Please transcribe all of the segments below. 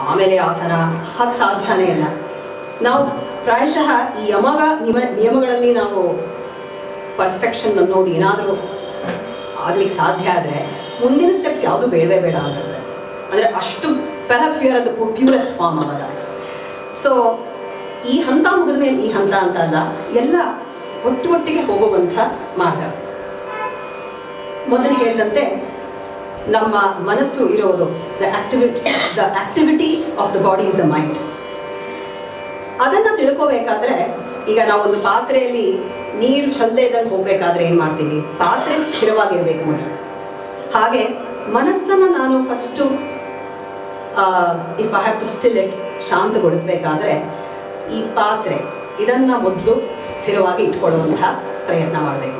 ಆಮೇಲೆ ಆಸನ ಹಾಗೆ ಸಾಧ್ಯನೇ ಇಲ್ಲ ನಾವು ಪ್ರಾಯಶಃ ಈ ಯಮಗ ನಿಮ ನಿಯಮಗಳಲ್ಲಿ ನಾವು ಪರ್ಫೆಕ್ಷನ್ ಅನ್ನೋದು ಏನಾದರೂ ಆಗ್ಲಿಕ್ಕೆ ಸಾಧ್ಯ ಆದರೆ ಮುಂದಿನ ಸ್ಟೆಪ್ಸ್ ಯಾವುದು ಬೇಡವೇ ಬೇಡ ಅನ್ಸುತ್ತೆ ಅಂದರೆ ಅಷ್ಟು perhaps we are at the purest form ಅವಾಗ ಸೊ ಈ ಹಂತ ಮುಗಿದ ಮೇಲೆ ಈ ಹಂತ ಅಂತ ಅಲ್ಲ ಎಲ್ಲ ಒಟ್ಟು ಒಟ್ಟಿಗೆ ಹೋಗುವಂಥ ಮಾರ್ಗ ಮೊದಲು ಹೇಳಿದಂತೆ ನಮ್ಮ ಮನಸ್ಸು ಇರೋದು the activity the activity of the body is the mind ಅದನ್ನು ತಿಳ್ಕೋಬೇಕಾದ್ರೆ ಈಗ ನಾವೊಂದು ಪಾತ್ರೆಯಲ್ಲಿ ನೀರು ಚಲ್ಲದೆ ಇದ್ದಂಗೆ ಹೋಗ್ಬೇಕಾದ್ರೆ ಏನು ಮಾಡ್ತೀವಿ ಪಾತ್ರೆ ಸ್ಥಿರವಾಗಿರ್ಬೇಕು ಮೊದಲು ಹಾಗೆ ಮನಸ್ಸನ್ನು ನಾನು first if I have to still it ಶಾಂತಗೊಳಿಸ್ಬೇಕಾದ್ರೆ ಈ ಪಾತ್ರೆ ಇದನ್ನು ಮೊದಲು ಸ್ಥಿರವಾಗಿ ಇಟ್ಕೊಳ್ಳುವಂಥ ಪ್ರಯತ್ನ ಮಾಡಬೇಕು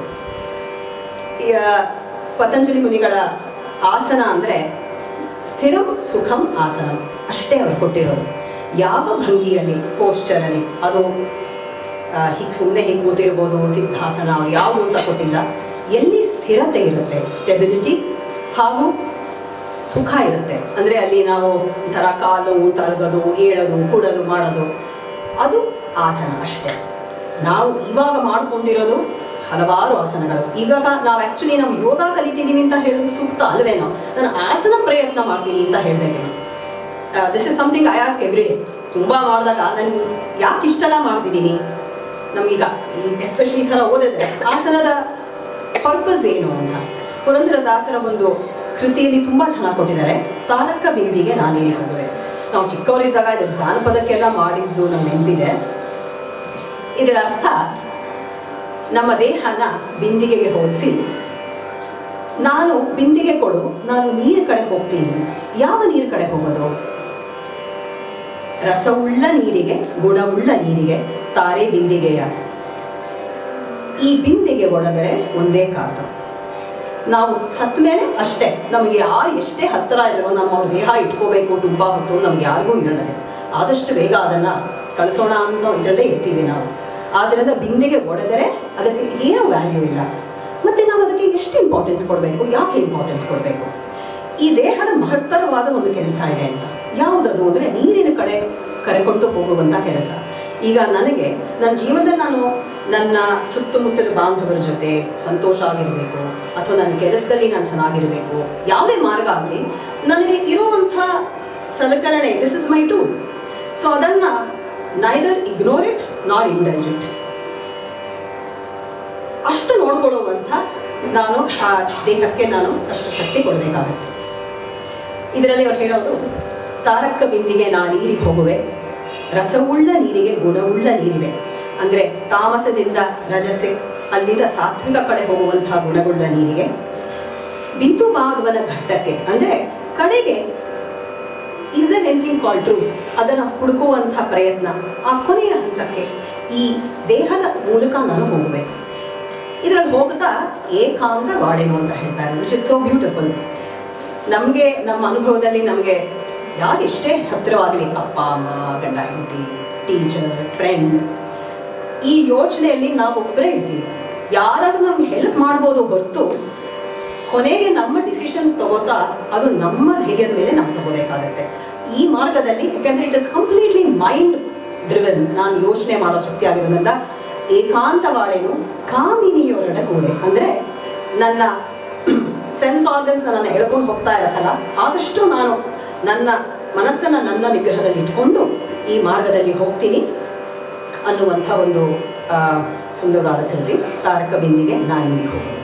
ಪತಂಜಲಿ ಮುನಿಗಳ ಆಸನ ಅಂದರೆ ಸ್ಥಿರಂ ಸುಖಂ ಆಸನಂ ಅಷ್ಟೇ ಅವ್ರು ಕೊಟ್ಟಿರೋದು ಯಾವ ಭಂಗಿಯಲ್ಲಿ ಪೋಶ್ಚರಲ್ಲಿ ಅದು ಹೀಗೆ ಸುಮ್ಮನೆ ಹೀಗೆ ಕೂತಿರ್ಬೋದು ಸಿದ್ಧಾಸನ ಅವ್ರು ಯಾವುದು ಅಂತ ಕೊಟ್ಟಿಲ್ಲ ಎಲ್ಲಿ ಸ್ಥಿರತೆ ಇರುತ್ತೆ ಸ್ಟೆಬಿಲಿಟಿ ಹಾಗೂ ಸುಖ ಇರುತ್ತೆ ಅಂದರೆ ಅಲ್ಲಿ ನಾವು ಒಂಥರ ಕಾಲು ತರಗೋದು ಏಳೋದು ಕೂಡೋದು ಮಾಡೋದು ಅದು ಆಸನ ಅಷ್ಟೇ ನಾವು ಇವಾಗ ಮಾಡ್ಕೊಂಡಿರೋದು ಹಲವಾರು ಆಸನಗಳು ಇವಾಗ ನಾವು ಆ್ಯಕ್ಚುಲಿ ನಾವು ಯೋಗ ಕಲಿತಿದ್ದೀವಿ ಅಂತ ಹೇಳೋದು ಸೂಕ್ತ ಅಲ್ವೇನೋ ನಾನು ಆಸನ ಪ್ರಯತ್ನ ಮಾಡ್ತೀನಿ ಅಂತ ಹೇಳಬೇಕೇನೋ this is something I ask every day ತುಂಬ ಮಾಡಿದಾಗ ನಾನು ಯಾಕೆ ಇಷ್ಟೆಲ್ಲ ಮಾಡ್ತಿದ್ದೀನಿ ನಮಗೀಗ ಈ ಎಸ್ಪೆಷಲಿ ಈ ಥರ ಓದಿದ್ರೆ ಆಸನದ ಪರ್ಪಸ್ ಏನು ಅಂತ ಪುರಂದರದಾಸರ ಒಂದು ಕೃತಿಯಲ್ಲಿ ತುಂಬ ಚೆನ್ನಾಗಿ ಕೊಟ್ಟಿದ್ದಾರೆ ತಾರಕ ಬಿಂದಿಗೆ ನಾನೇನು ಹೋಗುವೆ ನಾವು ಚಿಕ್ಕವರಿದ್ದಾಗ ಇದು ಜಾನಪದಕ್ಕೆಲ್ಲ ಮಾಡಿದ್ದು ನಮ್ಮ ನೆನಪಿದೆ ಇದರ ಅರ್ಥ ನಮ್ಮ ದೇಹನ ಬಿಂದಿಗೆಗೆ ಹೋಲಿಸಿ ನಾನು ಬಿಂದಿಗೆ ಕೊಡು ನಾನು ನೀರು ಕಡೆ ಹೋಗ್ತೀನಿ ಯಾವ ನೀರು ಕಡೆ ಹೋಗೋದು ರಸವುಳ್ಳ ನೀರಿಗೆ ಗುಣವುಳ್ಳ ನೀರಿಗೆ ತಾರೆ ಬಿಂದಿಗೆಯ ಈ ಬಿಂದಿಗೆ ಒಡೆದರೆ ಒಂದೇ ಕಾಸು ನಾವು ಸತ್ತ ಮೇಲೆ ಅಷ್ಟೇ ನಮಗೆ ಯಾರು ಎಷ್ಟೇ ಹತ್ತಿರ ಇದ್ರೋ ನಮ್ಮ ಅವ್ರ ದೇಹ ಇಟ್ಕೋಬೇಕು ತುಂಬ ಹೊತ್ತು ನಮ್ಗೆ ಯಾರಿಗೂ ಇರಲ್ಲ ಆದಷ್ಟು ಬೇಗ ಅದನ್ನು ಕಳಿಸೋಣ ಅಂತ ಇದರಲ್ಲೇ ಇರ್ತೀವಿ ನಾವು ಆದ್ದರಿಂದ ಬಿಂದಿಗೆ ಒಡೆದರೆ ಅದಕ್ಕೆ ಏನೂ ವ್ಯಾಲ್ಯೂ ಇಲ್ಲ ಮತ್ತು ನಾವು ಅದಕ್ಕೆ ಎಷ್ಟು ಇಂಪಾರ್ಟೆನ್ಸ್ ಕೊಡಬೇಕು ಯಾಕೆ ಇಂಪಾರ್ಟೆನ್ಸ್ ಕೊಡಬೇಕು ಈ ದೇಹದ ಮಹತ್ತರವಾದ ಒಂದು ಕೆಲಸ ಇದೆ ಅಂತ ಯಾವುದದು ಅಂದರೆ ನೀರಿನ ಕಡೆ ಕರೆಕೊಂಡು ಹೋಗುವಂಥ ಕೆಲಸ ಈಗ ನನಗೆ ನನ್ನ ಜೀವನದಲ್ಲಿ ನಾನು ನನ್ನ ಸುತ್ತಮುತ್ತಲ ಬಾಂಧವರ ಜೊತೆ ಸಂತೋಷ ಆಗಿರಬೇಕು ಅಥವಾ ನನ್ನ ಕೆಲಸದಲ್ಲಿ ನಾನು ಚೆನ್ನಾಗಿರಬೇಕು ಯಾವುದೇ ಮಾರ್ಗ ಆಗಲಿ ನನಗೆ ಇರುವಂಥ ಸಲಕರಣೆ this is my tool so ಅದನ್ನು neither ignore it nor indulge it ಅಷ್ಟು ನೋಡ್ಕೊಳ್ಳುವಂಥ ನಾನು ಆ ದೇಹಕ್ಕೆ ನಾನು ಅಷ್ಟು ಶಕ್ತಿ ಕೊಡಬೇಕಾಗುತ್ತೆ ಇದರಲ್ಲಿ ಅವ್ರು ಹೇಳೋದು ತಾರಕ ಬಿಂದಿಗೆ ನಾ ನೀರಿಗೆ ಹೋಗುವೆ ರಸವುಳ್ಳ ನೀರಿಗೆ ಗುಣವುಳ್ಳ ನೀರಿವೆ ಅಂದರೆ ತಾಮಸದಿಂದ ರಜಸೆ ಅಲ್ಲಿಂದ ಸಾತ್ವಿಕ ಕಡೆ ಹೋಗುವಂತಹ ಗುಣಗುಳ್ಳ ನೀರಿಗೆ ಬಿಂದು ಮಾಧವನ ಘಟ್ಟಕ್ಕೆ ಅಂದರೆ ಕಡೆಗೆ is an anything call truth ಅದನ್ನು ಹುಡುಕುವಂಥ ಪ್ರಯತ್ನ ಆ ಕೊನೆಯ ಹಂತಕ್ಕೆ ಈ ದೇಹದ ಮೂಲಕ ನಾನು ಹೋಗುವೆ ಇದರಲ್ಲಿ ಹೋಗ್ತಾ ಏಕಾಂತ ವಾಡೆನು ಅಂತ ಹೇಳ್ತಾರೆ ವಿಚ್ ಇಸ್ ಸೋ ಬ್ಯೂಟಿಫುಲ್ ನಮಗೆ ನಮ್ಮ ಅನುಭವದಲ್ಲಿ ನಮಗೆ ಯಾರು ಎಷ್ಟೇ ಹತ್ತಿರವಾಗಲಿ ಅಪ್ಪ ಅಮ್ಮ ಗಂಡ ಹೆಂಡತಿ ಟೀಚರ್ ಫ್ರೆಂಡ್ ಈ ಯೋಚನೆಯಲ್ಲಿ ನಾವು ಒಬ್ಬರೇ ಇರ್ತೀವಿ ಯಾರಾದರೂ ನಮ್ಗೆ ಹೆಲ್ಪ್ ಮಾಡ್ಬೋದು ಹೊರತು ಕೊನೆಗೆ ನಮ್ಮ ಡಿಸಿಷನ್ಸ್ ತಗೋತಾ ಅದು ನಮ್ಮ ಧೈರ್ಯದ ಮೇಲೆ ನಾವು ತಗೋಬೇಕಾಗತ್ತೆ ಈ ಮಾರ್ಗದಲ್ಲಿ ಯಾಕಂದ್ರೆ it is completely mind driven ನಾನು ಯೋಚನೆ ಮಾಡೋ ಶಕ್ತಿ ಆಗಿರೋದ್ರಿಂದ ಏಕಾಂತವಾಡೇನು ಕಾಮಿನಿಯೊರಡ ಕೂಡೆ ಅಂದರೆ ನನ್ನ ಸೆನ್ಸ್ ಆರ್ಗನ್ಸ್ ನನ್ನ ಎಳ್ಕೊಂಡು ಹೋಗ್ತಾ ಇರತ್ತಲ್ಲ ಆದಷ್ಟು ನಾನು ನನ್ನ ಮನಸ್ಸನ್ನು ನನ್ನ ನಿಗ್ರಹದಲ್ಲಿ ಇಟ್ಕೊಂಡು ಈ ಮಾರ್ಗದಲ್ಲಿ ಹೋಗ್ತೀನಿ ಅನ್ನುವಂಥ ಒಂದು ಆ, ಸುಂದರವಾದ ಕೃತಿ ತಾರಕ ಬಿಂದಿಗೆ ನಾನೀರಿಗೆ ಹೋಗಿ